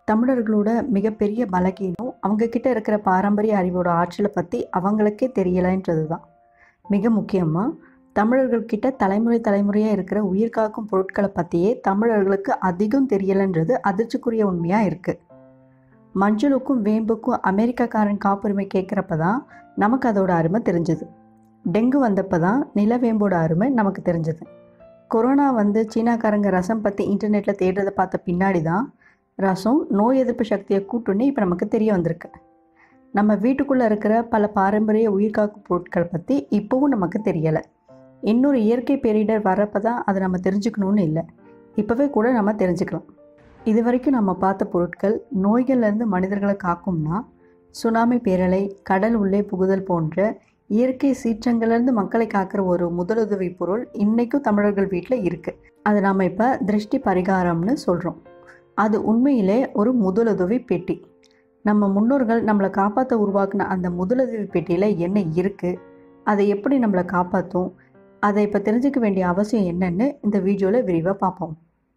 தமிழர்களோட மிகப்பெரிய பலகீனம் அவங்க கிட்ட இருக்கிற பாரம்பரிய அறிவோட ஆற்றலை பற்றி அவங்களுக்கே தெரியலைன்றது தான் மிக முக்கியமாக தமிழர்கள்கிட்ட தலைமுறை தலைமுறையாக இருக்கிற உயிர் காக்கும் பொருட்களை பற்றியே தமிழர்களுக்கு அதிகம் தெரியலைன்றது அதிர்ச்சிக்குரிய உண்மையாக இருக்குது மஞ்சளுக்கும் வேம்புக்கும் அமெரிக்காக்காரன் காப்புரிமை கேட்குறப்ப தான் நமக்கு அதோட அருமை தெரிஞ்சது டெங்கு வந்தப்போ தான் நிலவேம்போட அருமை நமக்கு தெரிஞ்சது கொரோனா வந்து சீனாக்காரங்க ரசம் பற்றி இன்டர்நெட்டில் தேடுறதை பார்த்த பின்னாடி தான் ரசம் நோய் எதிர்ப்பு சக்தியை கூட்டுன்னு இப்போ நமக்கு தெரிய வந்திருக்கு நம்ம வீட்டுக்குள்ளே இருக்கிற பல பாரம்பரிய உயிர்காக்கும் பொருட்கள் பற்றி இப்போவும் நமக்கு தெரியலை இன்னொரு இயற்கை பேரிடர் வரப்போ தான் அதை நம்ம தெரிஞ்சுக்கணும்னு இல்லை இப்போவே கூட நம்ம தெரிஞ்சுக்கலாம் இது வரைக்கும் நம்ம பார்த்த பொருட்கள் நோய்கள்லேருந்து மனிதர்களை காக்கும்னா சுனாமி பேரலை கடல் உள்ளே புகுதல் போன்ற இயற்கை சீற்றங்கள்லேருந்து மக்களை காக்கிற ஒரு முதலுதவி பொருள் இன்றைக்கும் தமிழர்கள் வீட்டில் இருக்குது அதை நாம் இப்போ திருஷ்டி பரிகாரம்னு சொல்கிறோம் அது உண்மையிலே ஒரு முதலுதவி பெட்டி நம்ம முன்னோர்கள் நம்மளை காப்பாற்ற உருவாக்குன அந்த முதலுதவி பெட்டியில் என்ன இருக்குது அதை எப்படி நம்மளை காப்பாற்றும் அதை இப்போ தெரிஞ்சுக்க வேண்டிய அவசியம் என்னன்னு இந்த வீடியோவில் விரிவாக பார்ப்போம்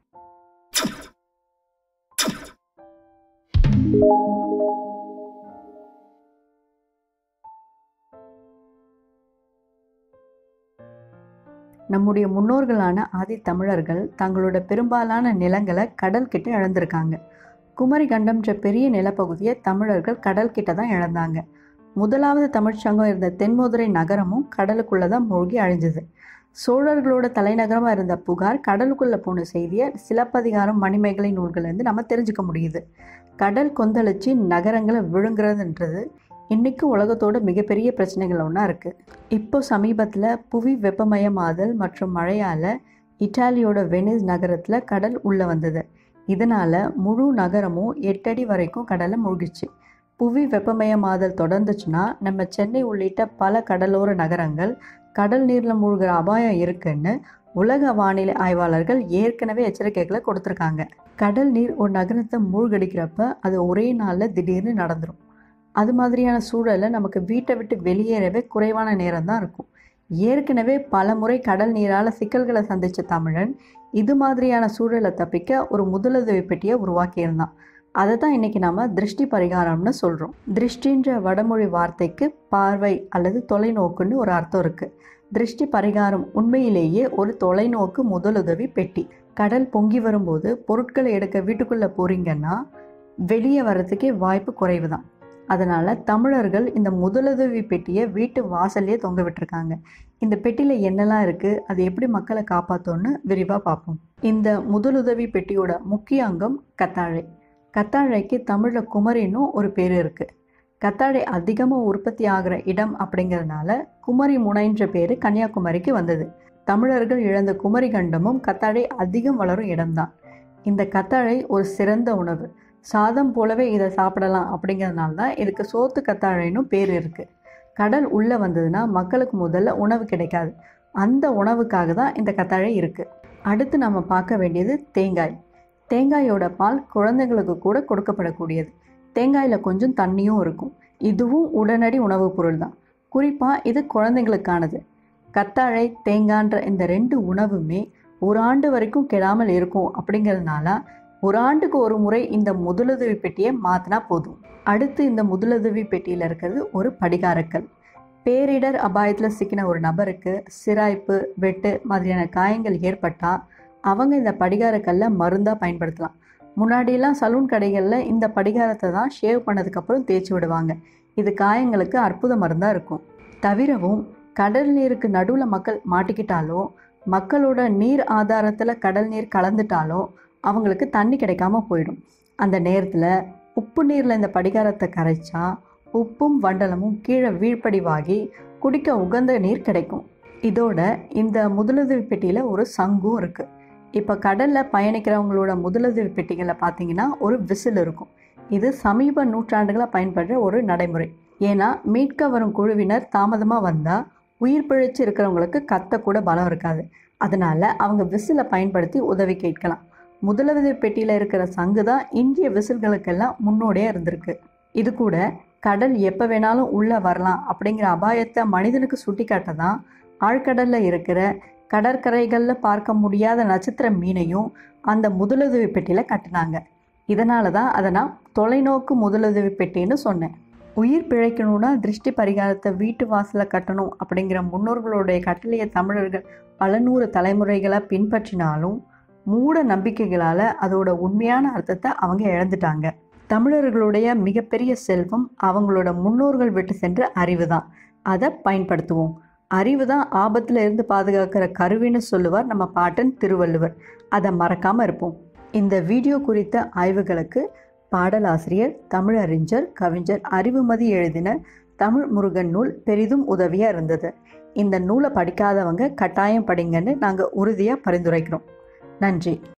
நம்முடைய முன்னோர்களான ஆதி தமிழர்கள் தங்களோட பெரும்பாலான நிலங்களை கடல் கிட்ட இழந்திருக்காங்க குமரி கண்டம்ன்ற பெரிய நிலப்பகுதியை தமிழர்கள் கடல் கிட்ட தான் இழந்தாங்க முதலாவது தமிழ்ச்சங்கம் இருந்த தென்மதுரை நகரமும் கடலுக்குள்ளே தான் மூழ்கி அழிஞ்சது சோழர்களோட தலைநகரமாக இருந்த புகார் கடலுக்குள்ளே போன செய்தியை சிலப்பதிகாரம் மணிமேகலை நூல்கள்லேருந்து நம்ம தெரிஞ்சுக்க முடியுது கடல் கொந்தளிச்சு நகரங்களை விழுங்குறதுன்றது இன்றைக்கும் உலகத்தோட மிகப்பெரிய பிரச்சனைகள் ஒன்றா இருக்குது இப்போ சமீபத்தில் புவி வெப்பமயமாதல் மற்றும் மழையால் இட்டாலியோட வெனிஸ் நகரத்தில் கடல் உள்ளே வந்தது இதனால் முழு நகரமும் எட்டடி வரைக்கும் கடலை மூழ்கிச்சு புவி வெப்பமயமாதல் தொடர்ந்துச்சுன்னா நம்ம சென்னை உள்ளிட்ட பல கடலோர நகரங்கள் கடல் நீரில் மூழ்கிற அபாயம் இருக்குன்னு உலக வானிலை ஆய்வாளர்கள் ஏற்கனவே எச்சரிக்கைகளை கொடுத்துருக்காங்க கடல் நீர் ஒரு நகரத்தை மூழ்கடிக்கிறப்ப அது ஒரே நாளில் திடீர்னு நடந்துடும் அது மாதிரியான சூழலில் நமக்கு வீட்டை விட்டு வெளியேறவே குறைவான நேரம் தான் இருக்கும் ஏற்கனவே பல முறை கடல் நீரால் சிக்கல்களை சந்தித்த தமிழன் இது மாதிரியான சூழலை தப்பிக்க ஒரு முதலுதவி பெட்டியை உருவாக்கியிருந்தான் அதை தான் இன்றைக்கி நாம் திருஷ்டி பரிகாரம்னு சொல்கிறோம் திருஷ்டின்ற வடமொழி வார்த்தைக்கு பார்வை அல்லது தொலைநோக்குன்னு ஒரு அர்த்தம் இருக்குது திருஷ்டி பரிகாரம் உண்மையிலேயே ஒரு தொலைநோக்கு முதலுதவி பெட்டி கடல் பொங்கி வரும்போது பொருட்களை எடுக்க வீட்டுக்குள்ளே போகிறீங்கன்னா வெளியே வர்றதுக்கே வாய்ப்பு குறைவு தான் அதனால் தமிழர்கள் இந்த முதலுதவி பெட்டியை வீட்டு வாசல்லே தொங்க விட்டுருக்காங்க இந்த பெட்டியில் என்னெல்லாம் இருக்குது அது எப்படி மக்களை காப்பாற்றோன்னு விரிவாக பார்ப்போம் இந்த முதலுதவி பெட்டியோட முக்கிய அங்கம் கத்தாழை கத்தாழைக்கு தமிழில் குமரின்னும் ஒரு பேர் இருக்குது கத்தாழை அதிகமாக உற்பத்தி ஆகிற இடம் அப்படிங்கிறதுனால குமரி முனைன்ற பேர் கன்னியாகுமரிக்கு வந்தது தமிழர்கள் இழந்த குமரி கண்டமும் கத்தாழை அதிகம் வளரும் இடம்தான் இந்த கத்தாழை ஒரு சிறந்த உணவு சாதம் போலவே இதை சாப்பிடலாம் அப்படிங்கிறதுனால தான் இதுக்கு சோத்து கத்தாழைன்னு பேர் இருக்குது கடல் உள்ளே வந்ததுன்னா மக்களுக்கு முதல்ல உணவு கிடைக்காது அந்த உணவுக்காக தான் இந்த கத்தாழை இருக்குது அடுத்து நம்ம பார்க்க வேண்டியது தேங்காய் தேங்காயோட பால் குழந்தைங்களுக்கு கூட கொடுக்கப்படக்கூடியது தேங்காயில் கொஞ்சம் தண்ணியும் இருக்கும் இதுவும் உடனடி உணவுப் பொருள் தான் குறிப்பாக இது குழந்தைங்களுக்கானது கத்தாழை தேங்கான்ற இந்த ரெண்டு உணவுமே ஒரு ஆண்டு வரைக்கும் கெடாமல் இருக்கும் அப்படிங்கிறதுனால ஒரு ஆண்டுக்கு ஒரு முறை இந்த முதலுதவி பெட்டியை மாற்றினா போதும் அடுத்து இந்த முதலுதவி பெட்டியில் இருக்கிறது ஒரு படிகாரக்கல் பேரிடர் அபாயத்தில் சிக்கின ஒரு நபருக்கு சிராய்ப்பு வெட்டு மாதிரியான காயங்கள் ஏற்பட்டால் அவங்க இந்த படிகாரக்கல்லை மருந்தாக பயன்படுத்தலாம் முன்னாடியெல்லாம் சலூன் கடைகளில் இந்த படிகாரத்தை தான் ஷேவ் பண்ணதுக்கப்புறம் தேய்ச்சி விடுவாங்க இது காயங்களுக்கு அற்புத மருந்தாக இருக்கும் தவிரவும் கடல் நீருக்கு நடுவில் மக்கள் மாட்டிக்கிட்டாலோ மக்களோட நீர் ஆதாரத்தில் கடல் நீர் கலந்துட்டாலோ அவங்களுக்கு தண்ணி கிடைக்காம போயிடும் அந்த நேரத்தில் உப்பு நீரில் இந்த படிகாரத்தை கரைச்சா உப்பும் வண்டலமும் கீழே வீழ்ப்படிவாகி குடிக்க உகந்த நீர் கிடைக்கும் இதோட இந்த முதலுதவி பெட்டியில் ஒரு சங்கும் இருக்குது இப்போ கடலில் பயணிக்கிறவங்களோட முதலுதவி பெட்டிகளில் பார்த்தீங்கன்னா ஒரு விசில் இருக்கும் இது சமீப நூற்றாண்டுகளாக பயன்படுற ஒரு நடைமுறை ஏன்னா மீட்க வரும் குழுவினர் தாமதமாக வந்தால் உயிர் பிழைச்சு இருக்கிறவங்களுக்கு கத்த கூட பலம் இருக்காது அதனால் அவங்க விசிலை பயன்படுத்தி உதவி கேட்கலாம் முதலுதவி பெட்டியில் இருக்கிற சங்கு தான் இந்திய விசில்களுக்கெல்லாம் முன்னோடியாக இருந்திருக்கு இது கூட கடல் எப்போ வேணாலும் உள்ளே வரலாம் அப்படிங்கிற அபாயத்தை மனிதனுக்கு சுட்டி காட்ட தான் ஆழ்கடலில் இருக்கிற கடற்கரைகளில் பார்க்க முடியாத நட்சத்திர மீனையும் அந்த முதலுதவி பெட்டியில் கட்டினாங்க இதனால தான் அதை நான் தொலைநோக்கு முதலுதவி பெட்டின்னு சொன்னேன் உயிர் பிழைக்கணும்னா திருஷ்டி பரிகாரத்தை வீட்டு வாசலில் கட்டணும் அப்படிங்கிற முன்னோர்களுடைய கட்டளையை தமிழர்கள் பல நூறு தலைமுறைகளாக பின்பற்றினாலும் மூட நம்பிக்கைகளால் அதோட உண்மையான அர்த்தத்தை அவங்க இழந்துட்டாங்க தமிழர்களுடைய மிகப்பெரிய செல்வம் அவங்களோட முன்னோர்கள் விட்டு சென்ற அறிவு தான் அதை பயன்படுத்துவோம் அறிவு தான் ஆபத்தில் இருந்து பாதுகாக்கிற கருவின்னு சொல்லுவார் நம்ம பாட்டன் திருவள்ளுவர் அதை மறக்காமல் இருப்போம் இந்த வீடியோ குறித்த ஆய்வுகளுக்கு பாடலாசிரியர் தமிழறிஞர் கவிஞர் அறிவுமதி எழுதின தமிழ் முருகன் நூல் பெரிதும் உதவியாக இருந்தது இந்த நூலை படிக்காதவங்க கட்டாயம் படிங்கன்னு நாங்கள் உறுதியாக பரிந்துரைக்கிறோம் நன்றி